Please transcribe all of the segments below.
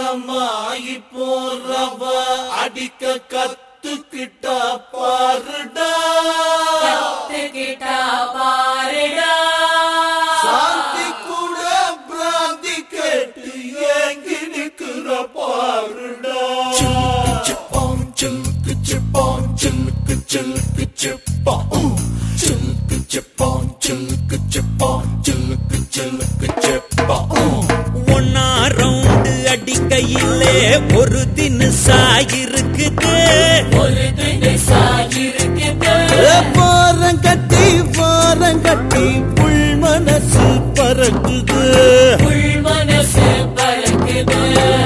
காலமாகி போறவ அடிக்க கத்துக்கிட்டா பாருடா கத்துக்கிட்டா பாருடா சாந்தி கூட பிராந்தி கேட்டு ஏங்கி நிக்கிற பாருடா சிப்பாம் சில்லுக்கு சிப்பாம் சில்லுக்கு சில்லுக்கு சிப்பா சில்லுக்கு சிப்பாம் சில்லுக்கு சிப்பாம் சில்லுக்கு சில்லுக்கு சிப்பா ஒன்னா ரவுண்டு அடிக்கையிலே ஒரு தினுசா இருக்குது ஒரு தினசா இருக்குது வாரம் கட்டி வாரம் கட்டி புல் மனசு பறக்குது உள் மனசு பறக்குது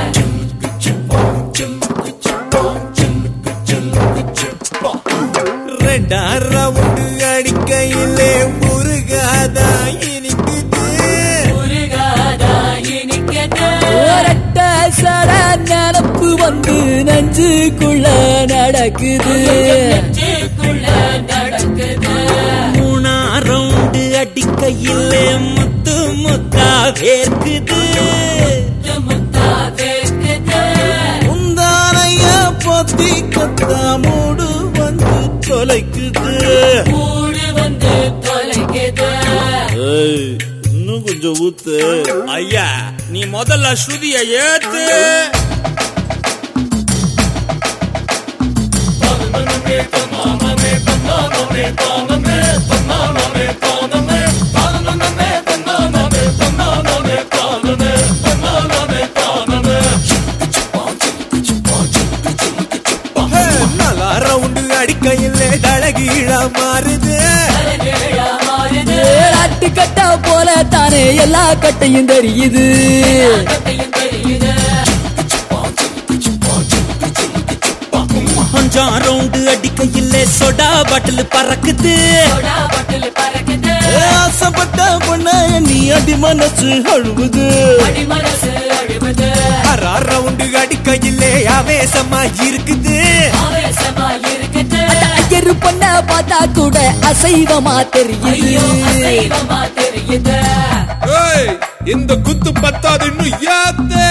ரெண்டா ரவுண்டு அடிக்கையிலே முருகாதா இனிக்குது முருகாதா இனிக்குது ஒரட்ட சட நினப்பு வந்து நெஞ்சுக்குள்ள நடக்குது நெஞ்சுக்குள்ள நடக்குது மூணா ரவுண்டு அடிக்கையிலே முத்து முத்தா வேர்க்குது முத்தா வேர்க்குது முந்தானைய பொத்தி கொத்தா மூடு வந்து தொலைக்குது கூடு வந்து தொலைக்குது இன்னும் கொஞ்சம் ஊத்து ஐயா நீ முதல்ல ஸ்ருதிய ஏத்து நல்லா ரவுண்டு அடிக்கையில் தழகீழ மாறுது தலைகீழா மாறுது ஆட்டு கட்டா போல தானே எல்லா கட்டையும் தெரியுது கட்டையும் தெரியுது அஞ்சாம் ரவுண்டு அடிக்கையில் சொடா பாட்டில் பறக்குது சோடா பாட்டில் பறக்குது ஆசைப்பட்ட பொண்ண நீ அடி மனசு அழுவுது அடி மனசு அழுவது அறா ரவுண்டு அடிக்கையிலே ஆவேசமா இருக்குது ஆவேசமா இருக்குது ஐயரு பொண்ண பார்த்தா கூட அசைவமா ஐயோ தெரியுது அசைவமா தெரியுது ஏய் இந்த குத்து பத்தாது இன்னும் ஏத்து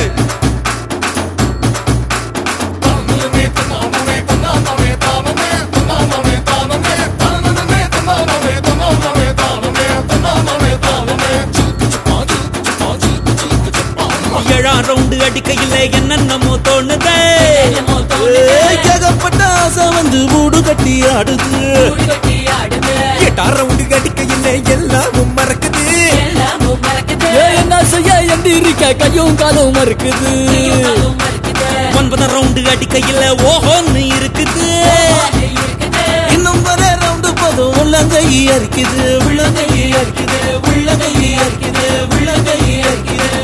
ஏழாம் ரவுண்டு அடிக்கையில என்னென்னமோ தோணுதே என்னமோ தோணுது. ஏகப்பட்ட ஆசை வந்து மூடு கட்டி ஆடுது கூடு கட்டி ஆடுது எட்டாம் ரவுண்டு அடிக்கையில எல்லாமும் மறக்குது எல்லாமும் மறக்குது ஏ, என்ன செய்ய எந்திரிக்க கையும் காலும் மறுக்குது காலும் மறுக்குது ஒன்பதாம் ரவுண்டு அடிக்கையில ஓஹோன்னு இருக்குது அது இருக்குது இன்னும் வர ரவுண்டு போதும் உள்ளங்கை அரிக்குது உள்ளங்கை அரிக்குது உள்ளங்கை அரிக்குது உள்ளங்கை அரிக்குது